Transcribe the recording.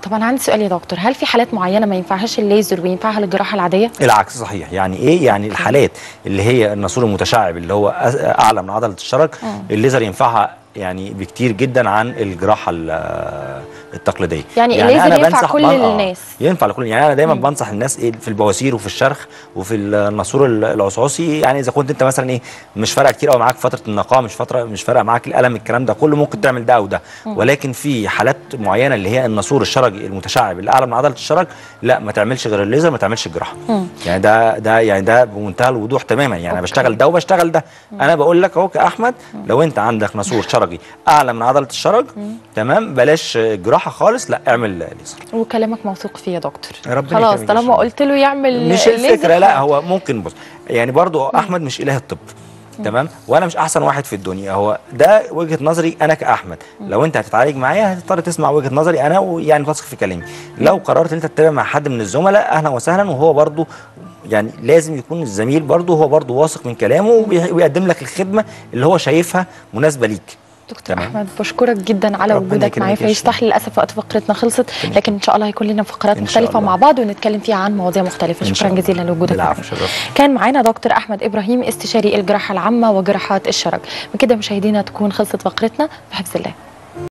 طب انا عندي سؤال يا دكتور هل في حالات معينه ما ينفعهاش الليزر وينفعها الجراحه العاديه العكس صحيح يعني ايه يعني الحالات اللي هي الناسور المتشعب اللي هو أس- اعلى من عضله الشرج الليزر ينفعها يعني بكتير جدا عن الجراحه ال- التقليديه يعني الليزر أنا ينفع بنصح كل بن- آه، الناس. ينفع لكل يعني انا دايما بنصح الناس ايه في البواسير وفي الشرخ وفي الناسور ال- العصعصي يعني اذا كنت انت مثلا ايه مش فارقه كتير قوي معاك فتره النقاهه مش فتره مش فارقه معاك الالم الكلام ده كله ممكن تعمل ده او ده ولكن في حالات معينه اللي هي الناسور الشرجي المتشعب اللي اعلى من عضله الشرج لا ما تعملش غير الليزر ما تعملش الجراحه يعني ده ده يعني ده بمنتهى الوضوح تماما يعني انا بشتغل ده وبشتغل ده انا بقول لك اهو كاحمد لو انت عندك ناسور شرجي اعلى من عضله الشرج تمام بلاش جراحه خالص لا اعمل ليزر وكلامك موثوق فيه يا دكتور ربنا خلاص يكرمك إن طالما شاء الله. قلت له يعمل مش الليزر الفكره لا خلاص. هو ممكن بص يعني برضو احمد مش اله الطب تمام وانا مش احسن واحد في الدنيا هو ده وجهه نظري انا كاحمد لو انت هتتعالج معايا هتضطر تسمع وجهه نظري انا ويعني تثق في كلامي لو قررت ان انت تتابع مع حد من الزملاء اهلا وسهلا وهو برضو يعني لازم يكون الزميل برضو هو برضو واثق من كلامه وبي- ويقدم لك الخدمه اللي هو شايفها مناسبه ليك دكتور تمام. احمد بشكرك جدا على ربنا وجودك يكرمك معايا يا في يشتح للاسف وقت فقرتنا خلصت لكن ان شاء الله هيكون لنا فقرات إن شاء مختلفه الله. مع بعض ونتكلم فيها عن مواضيع مختلفه إن شكرا شاء الله. جزيلا لوجودك بالعفو، معانا. شرفت. كان معانا دكتور احمد ابراهيم استشاري الجراحه العامه وجراحات الشرج بكده مشاهدينا تكون خلصت فقرتنا في حفظ الله